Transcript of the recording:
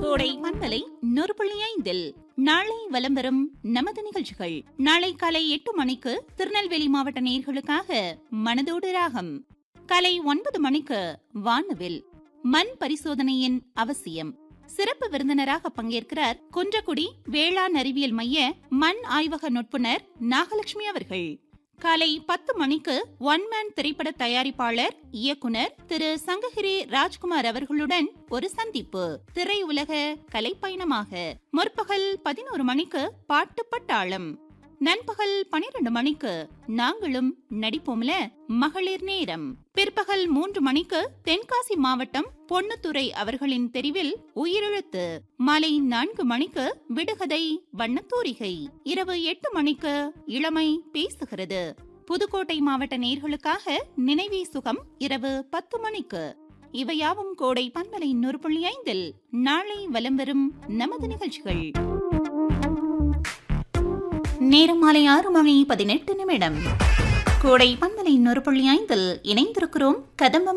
கோடை பண்பலை நூறு புள்ளி ஐந்தில் நாளை வலம் வரும் நமது நிகழ்ச்சிகள் நாளை காலை எட்டு மணிக்கு திருநெல்வேலி மாவட்ட நேர்களுக்காக மனதோடு ராகம் காலை ஒன்பது மணிக்கு வானவில் மண் பரிசோதனையின் அவசியம் சிறப்பு விருந்தினராக பங்கேற்கிறார் குன்றக்குடி வேளாண் அறிவியல் மைய மண் ஆய்வக நுட்புணர் நாகலட்சுமி அவர்கள் காலை பத்து மணிக்கு ஒன் மேன் திரைப்பட தயாரிப்பாளர் இயக்குனர் திரு சங்ககிரி ராஜ்குமார் அவர்களுடன் ஒரு சந்திப்பு திரையுலக கலைப்பயணமாக முற்பகல் பதினோரு மணிக்கு பாட்டு பட்டாளம் நண்பகல் பனிரெண்டு மணிக்கு நாங்களும் நடிப்போம்ல மகளிர் நேரம் பிற்பகல் மூன்று மணிக்கு தென்காசி மாவட்டம் பொன்னுத்துறை அவர்களின் தெரிவில் உயிரெழுத்து மாலை நான்கு மணிக்கு விடுகதை வண்ணத்தூரிகை இரவு எட்டு மணிக்கு இளமை பேசுகிறது புதுக்கோட்டை மாவட்ட நேர்களுக்காக நினைவே சுகம் இரவு பத்து மணிக்கு இவையாவும் கோடை பன்மலை நூறு புள்ளி ஐந்தில் நாளை வலம் வரும் நமது நிகழ்ச்சிகள் நேரம் மாலை ஆறு மணி பதினெட்டு நிமிடம் கோடை பன்மலை நூறு புள்ளி ஐந்தில் இணைந்திருக்கிறோம் கதம்ப